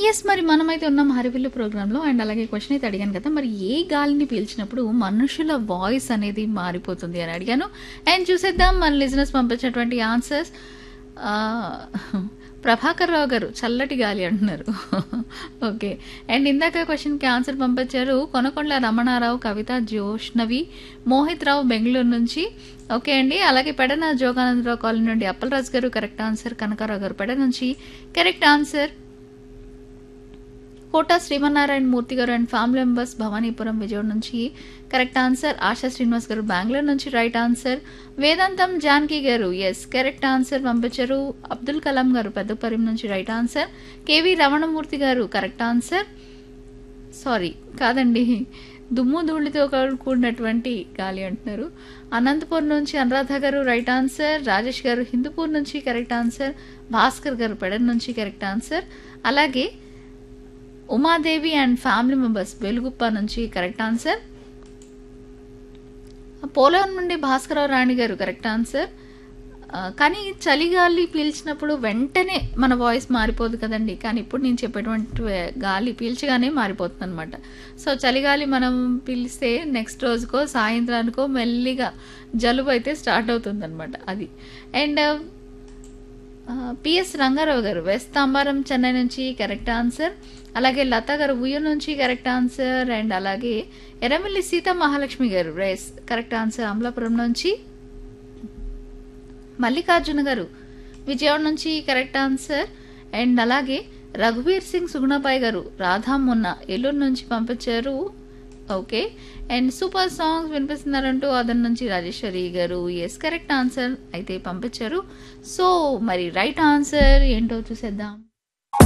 Yes. మరి మనమైతే ఉన్నాం 'హరివిల్లు' ప్రోగ్రామ్‌లో అండ్ అలాగే క్వెషన్ అయితే అడిగాను కదా! మరి ఏ గాలిని పీల్చినప్పుడు మనుషుల వాయిస్ అనేది మారిపోతుంది అని అడిగాను. అండ్ చూసేద్దాం మన లిజనర్స్ పంపించినటువంటి ఆన్సర్స్. ఆహ్, ప్రభాకర్ రావు గారు చల్లటి గాలి అంటున్నారు. ఓకే. అండ్ ఇందాక క్వెషన్‌కి ఆన్సర్ పంపించారు కొనకొండల రమణారావు, కవిత, జోష్నవి, మోహిత్ రావు బెంగుళూరు నుంచి. ఓకే అండి. అలాగే పెడన జోగానందరావు కాలనీ నుండి అప్పలరాజు గారు కరెక్ట్ ఆన్సర్. కనకారావు గారు పెడ నుంచి correct answer. Kota Srimannarayana Murthy garu and family members Bhavanipuram Vijayawada నుంచి కరెక్ట్ ఆన్సర్. ఆశా శ్రీనివాస్ గారు బెంగుళూరు నుంచి రైట్ ఆన్సర్. వేదాంతం జానకి గారు యెస్ కరెక్ట్ ఆన్సర్ పంపించారు. అబ్దుల్ కలాం గారు పెద్దపరిం నుంచి రైట్ ఆన్సర్. కేవి రమణమూర్తి గారు కరెక్ట్ ఆన్సర్. సారీ కాదండి. దుమ్ము ధూళితో కూడినటువంటి గాలి అంటున్నారు. అనంతపురం నుంచి అనురాధ గారు రైట్ ఆన్సర్. రాజేష్ గారు హిందూపూర్ నుంచి కరెక్ట్ ఆన్సర్. భాస్కర్ గారు పెడన్ నుంచి కరెక్ట్ ఆన్సర్. అలాగే Umadevi and family members Veluguppa నుంచి కరెక్ట్ ఆన్సర్. పోలవరం నుండి భాస్కరరావు రాణి గారు కరెక్ట్ ఆన్సర్. ఆహ్, కానీ చలిగాలి పీల్చినప్పుడు వెంటనే మన వాయిస్ మారిపోదు కదండీ! కానీ ఇప్పుడు నేను చెప్పేటువంటి గాలి పీల్చగానే మారిపోతుందనమాట. సో, చలిగాలి మనం పీలిస్తే నెక్స్ట్ రోజుకో, సాయంత్రానికో మెల్లిగా జలుబు అయితే స్టార్ట్ అవుతుందనమాట అది. అండ్ ఆహ్, పిఎస్ రంగారావు గారు వెస్ట్ తాంబారం చెన్నై నుంచి కరెక్ట్ ఆన్సర్. అలాగే లత గారు ఉయ్యూరు నుంచి కరెక్ట్ ఆన్సర్. అండ్ అలాగే ఎర్రమిల్లి సీతా మహాలక్ష్మి గారు రైస్ కరెక్ట్ ఆన్సర్ అమలాపురం నుంచి. మల్లికార్జున గారు విజయవాడ నుంచి కరెక్ట్ ఆన్సర్. అండ్ అలాగే రఘువీర్ సింగ్ సుగుణబాయి గారు రాధామున్న ఏలూరు నుంచి పంపించారు. ఓకే. అండ్ సూపర్ సాంగ్స్ వినిపిస్తున్నారంటూ అదన్ నుంచి రాజేశ్వరి గారు యెస్ కరెక్ట్ ఆన్సర్ అయితే పంపించారు. సో, మరి రైట్ ఆన్సర్ ఏంటో చూసేద్దాం.